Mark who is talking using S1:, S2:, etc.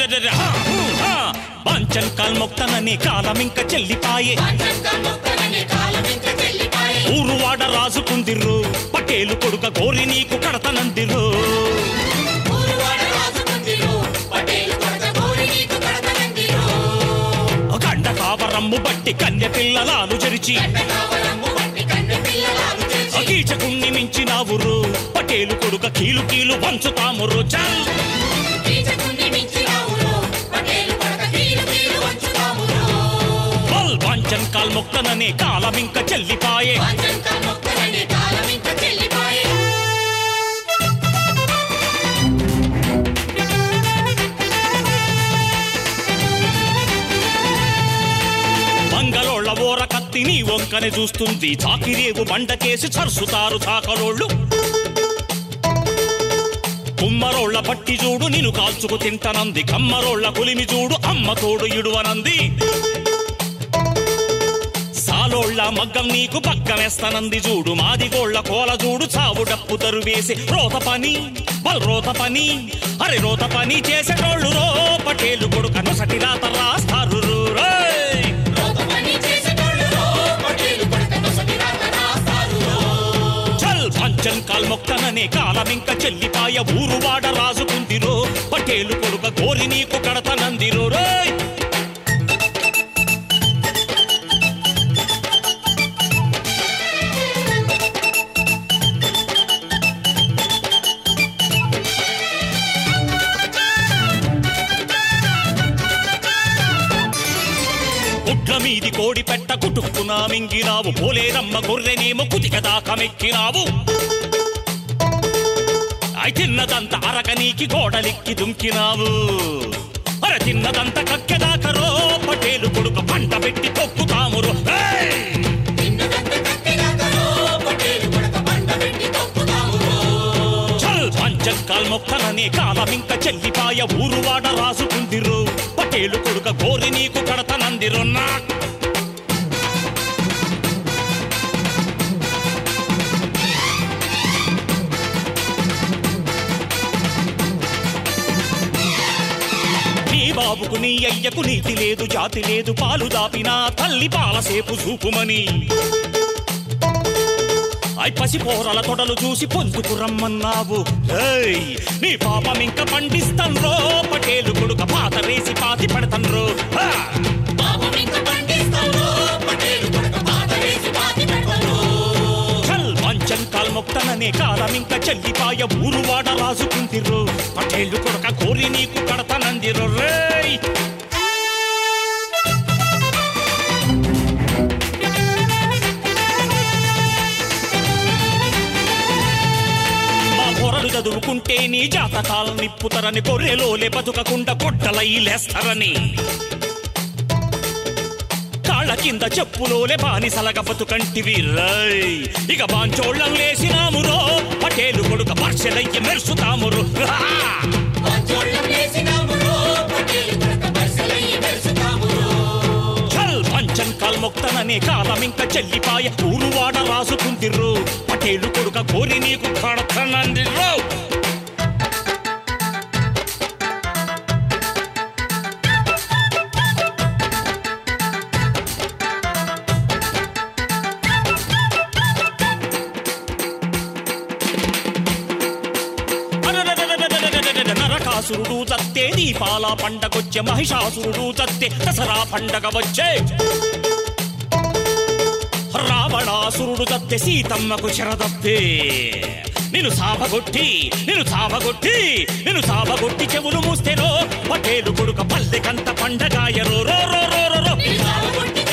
S1: అరెరెరెరెరె, హా, హూ, హా. బాంచన్ కాల్మొక్తనని కాలమింక చెల్లిపాయే ఊరువాడ రాజుకుందిర్రు పటేలు కొడుక గోరి నీకు కడతనందిరు గండ కావరమ్ము బట్టి కన్య పిల్లలాను జరిచి కీచకుణ్ణి మించినావురు పటేలు కొడుక కీలు కీలు వంచుతామురు చల్ బల్ బాంచన్ కాల్మొక్తనని కాలమింక చెల్లిపాయే మంగళోళ్ళ ఓర కత్తి నీ వంకనే చూస్తుంది చాకిరేవు బండకేసి చర్సుతారు చాకలోళ్ళు కుమ్మరోళ్ళ పట్టి చూడు నిన్ను కాల్చుకు తింటనంది కమ్మరోళ్ళ కొలిమి చూడు అమ్మ తోడు ఇడువనంది సాలోళ్ళ మగ్గం నీకు పక్కనేస్తానంది చూడు మాదిగోళ్ళ కోల చూడు చావు డప్పు తరువేసి రోత పని బల్ రోత పని అరే రోత పని చేసేటోళ్ళు రో పటేలు కొడుక నొసటి రాత రాస్తారు రేయ్. చల్ పంచన్ కాల్మొక్కననే కాలమింక చెల్లిపాయ ఊరువాడ రాజుకుందిరో పటేలు కొడుక గోరి నీకు కడతనందిరో రోయ్ గుడ్ల మీది కోడి పెట్ట కుటుక్కునా మింగినావు పోలేరమ్మ గొర్రెనేమో కుతిక దాకా మెక్కినావు అయి తిన్నదంత అరక నీకి గోడలిక్కి దుంకినావు అర తిన్నదంత కక్కెదాకరో పటేలు కొడుకు పంట పెట్టి తొక్కుతామురు ఏయ్! చల్ పంచల్ కాల్మొక్కననే కాలమింక చెల్లిపాయ ఊరువాడ రాసుకుందిరు పటేలు కొడుక గోరి నీకు కడతనందిరు నా నీ బాబుకు నీ అయ్యకు నీతి లేదు జాతి లేదు పాలు దాపినా తల్లి పాలసేపు చూపుమని ఐ పసి పోరల తొడలు చూసి పొందుకు రమ్మన్నావు ఏయ్, నీ పాపం ఇంక పండిస్తన్రో పటేలు కొడుక పాత రేసి పాతి పెడతన్రో హా! చల్ వంచన్ కాల్మొక్తననే కాలమింక చెల్లిపాయ ఊరువాడ రాజుకుందిరు పటేలు కొడుక కోరి నీకు కడతనందిరు రేయ్ మా పొరలు చదువుకుంటే నీ జాతకాలు నిప్పుతరని గొర్రెలోలే బతుకకుండా గొడ్డలై లేస్తారని కాళ్ళ కింద చెప్పులోలే బానిసలగ బతుకంటివి రై ఇక బాంచోళ్ళం లేసినామురో పటేలు కొడుక పర్షలయ్యి మెరుసుతామురు హా! చల్ పంచన్ కాల్మొక్తననే కాలమింక చెల్లిపాయ ఊరువాడ రాసుకుందిర్రు పటేలు కొడుక కోరి నీకు కడతనందిర్రు అరెరెరెరెరెరెరెరెరె, నరకాసురుడు చత్తే దీపాల పండగొచ్చే మహిషాసురుడు చత్తే దసరా పండగ వచ్చే రావణాసురుడు చత్తే సీతమ్మకు చెరదప్పే నిన్ను సాపగొట్టి నిన్ను సాపగొట్టి నిన్ను సాపగొట్టి చెవులు మూస్తేనో పటేలు కొడుక పల్లెకంత పండగాయరో రో రో రో రో రో
S2: కొట్టి